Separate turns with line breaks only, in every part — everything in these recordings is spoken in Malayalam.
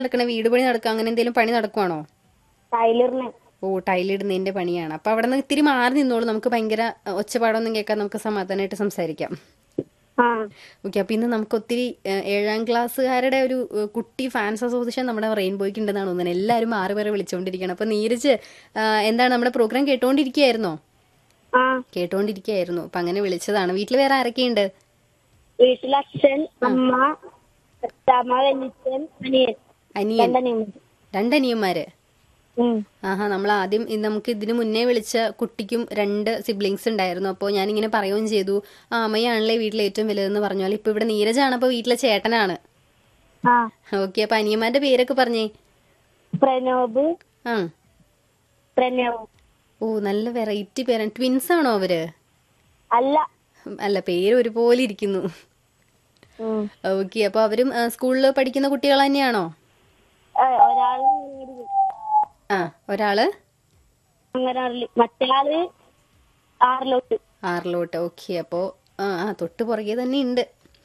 നടക്കണ വീട് പണി നടക്കുക അങ്ങനെ എന്തെങ്കിലും പണി നടക്കുവാണോ
ടൈലറിന്
ഓ ടൈലിടുന്നതിന്റെ പണിയാണ് അപ്പൊ അവിടെ നിന്ന് ഇത്തിരി മാറി നിന്നോളൂ നമുക്ക് ഭയങ്കര അഹ്, ഒച്ചപ്പാടൊന്നും കേൾക്കാൻ നമുക്ക് സമാധാനമായിട്ട് സംസാരിക്കാം
ആ
ഓക്കെ അപ്പൊ ഇന്ന് നമുക്ക് ഒത്തിരി ഏഹ്, ഏഴാം ക്ലാസ്സുകാരുടെ ഒരു ഏഹ്, കുട്ടി ഫാൻസ് അസോസിയേഷൻ നമ്മുടെ റെയിൻബോയ്ക്ക് ഉണ്ടെന്നാണ് തോന്നുന്നത് എല്ലാവരും മാറി മാറി വിളിച്ചുകൊണ്ടിരിക്കുകയാണ് അപ്പൊ നീരജ് ആഹ്, എന്താണ് നമ്മുടെ പ്രോഗ്രാം കേട്ടോണ്ടിരിക്കുകയായിരുന്നോ
ആ
കേട്ടോണ്ടിരിക്കുകയായിരുന്നു അപ്പൊ അങ്ങനെ വിളിച്ചതാണ് വീട്ടിൽ വേറെ ആരൊക്കെയുണ്ട്
വീട്ടിൽ അച്ഛൻ അമ്മ അമ്മ വല്യച്ഛൻ അനിയൻ
അനിയൻ
രണ്ടനിയൻ
രണ്ടനിയന്മാര്
ഉം.
ആഹാ നമ്മൾ ആദ്യം ഇ- നമുക്ക് ഇതിനു മുന്നേ വിളിച്ച കുട്ടിക്കും രണ്ട് സിബ്ലിങ്സ് ഉണ്ടായിരുന്നു അപ്പോൾ ഞാനിങ്ങനെ പറയുകയും ചെയ്തു ആ അമ്മയാണല്ലേ വീട്ടിലെ ഏറ്റവും വലുതെന്ന് പറഞ്ഞാൽ ഇപ്പൊ ഇവിടെ നീരജാണ് അപ്പൊ വീട്ടിലെ ചേട്ടനാണ്
ആ
ഓക്കെ അപ്പൊ അനിയന്മാരുടെ പേരൊക്കെ പറഞ്ഞേ
പ്രണോബ്
ആ
പ്രണവ്
ഓ നല്ല വെറൈറ്റി പേരാണ് ട്വിൻസ് ആണോ അവര്
അല്ല
അല്ല പേര് ഒരുപോലെ ഇരിക്കുന്നു
ഉം.
ഓക്കെ അപ്പൊ അവരും സ്കൂളിൽ പഠിക്കുന്ന കുട്ടികൾ തന്നെയാണോ
ഏ, ഒരാള് അങ്ങനവാടി പോയി.
ആ ഒരാള്
അങ്ങനവാടില് മറ്റേയാള് ആറിലോട്ട്
ആറിലോട്ട് ഓക്കെ അപ്പോ ആ ആ തൊട്ട് പുറകെ തന്നെ ഉണ്ട്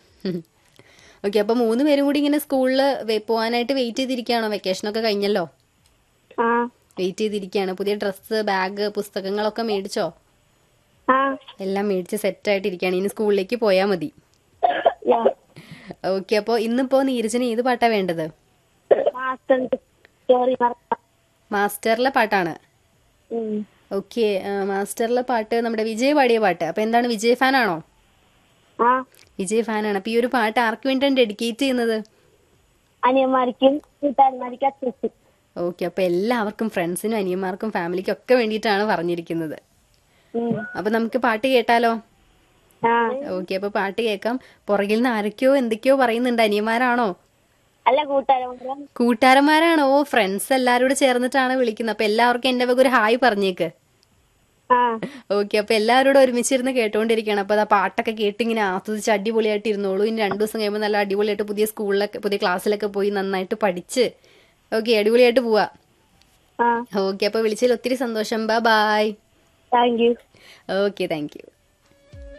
ഓക്കെ അപ്പൊ മൂന്ന് പേരും കൂടി ഇങ്ങനെ സ്കൂളിൽ പോകാനായിട്ട് വെയിറ്റ് ചെയ്തിരിക്കുകയാണോ വെക്കേഷനൊക്കെ കഴിഞ്ഞല്ലോ
ആ
വെയിറ്റ് ചെയ്തിരിക്കുകയാണ് പുതിയ ഡ്രസ്സ് ബാഗ് പുസ്തകങ്ങളൊക്കെ മേടിച്ചോ
ആ
എല്ലാം മേടിച്ച് സെറ്റ് ആയിട്ടിരിക്കുകയാണ് ഇനി സ്കൂളിലേക്ക് പോയാൽ മതി
യാ.
ഓക്കെ അപ്പോൾ ഇന്നിപ്പോ നീരജന് ഏത് പാട്ടാ വേണ്ടത്
മാസ്റ്റർ സ്റ്റോറി മറക്കാം
മാസ്റ്ററിലെ പാട്ടാണ്
ഉം.
ഓക്കെ മാസ്റ്ററിലെ പാട്ട് നമ്മുടെ വിജയ് പാടിയ പാട്ട് അപ്പൊ എന്താണ് വിജയ് ഫാൻ ആണോ
ആ
വിജയ് ഫാനാണ് അപ്പൊ ഈ ഒരു പാട്ട് ആർക്ക് വേണ്ടിയാണ് ഡെഡിക്കേറ്റ് ചെയ്യുന്നത്
അനിയന്മാർക്കും കൂട്ടുകാരന്മാർക്കും അച്ഛനും
ഓക്കെ അപ്പൊ എല്ലാവർക്കും ഫ്രണ്ട്സിനും അനിയന്മാർക്കും ഫാമിലിക്കും ഒക്കെ വേണ്ടിയിട്ടാണ് പറഞ്ഞിരിക്കുന്നത്
ഉം.
അപ്പൊ നമുക്ക് പാട്ട് കേട്ടാലോ
ആ
ഓക്കെ അപ്പൊ പാട്ട് കേൾക്കാം പുറകിൽ നിന്ന് ആരൊക്കെയോ എന്തൊക്കെയോ പറയുന്നുണ്ട് അനിയന്മാരാണോ
അല്ല കൂട്ടുകാരന്മാരും
കൂട്ടുകാരന്മാരാണോ ഓ ഫ്രണ്ട്സ് എല്ലാവരും കൂടെ ചേർന്നിട്ടാണ് വിളിക്കുന്നത് അപ്പൊ എല്ലാവർക്കും എന്റെ വക ഒരു ഹായ് പറഞ്ഞേക്ക്
ആ
ഓക്കെ അപ്പൊ എല്ലാവരോടും ഒരുമിച്ചിരുന്ന് കേട്ടോണ്ടിരിക്കുകയാണ് അപ്പൊ ആ പാട്ടൊക്കെ കേട്ട് ഇങ്ങനെ ആസ്വദിച്ച് അടിപൊളിയായിട്ട് ഇരുന്നോളൂ ഇനി രണ്ടു ദിവസം കഴിയുമ്പോൾ നല്ല അടിപൊളിയായിട്ട് പുതിയ സ്കൂളിലൊക്കെ പുതിയ ക്ലാസ്സിലൊക്കെ പോയി നന്നായിട്ട് പഠിച്ച് ഓക്കെ അടിപൊളിയായിട്ട് പോവാ
ആ
ഓക്കെ അപ്പൊ വിളിച്ചതിൽ ഒത്തിരി സന്തോഷം bye
thank you
okay thank U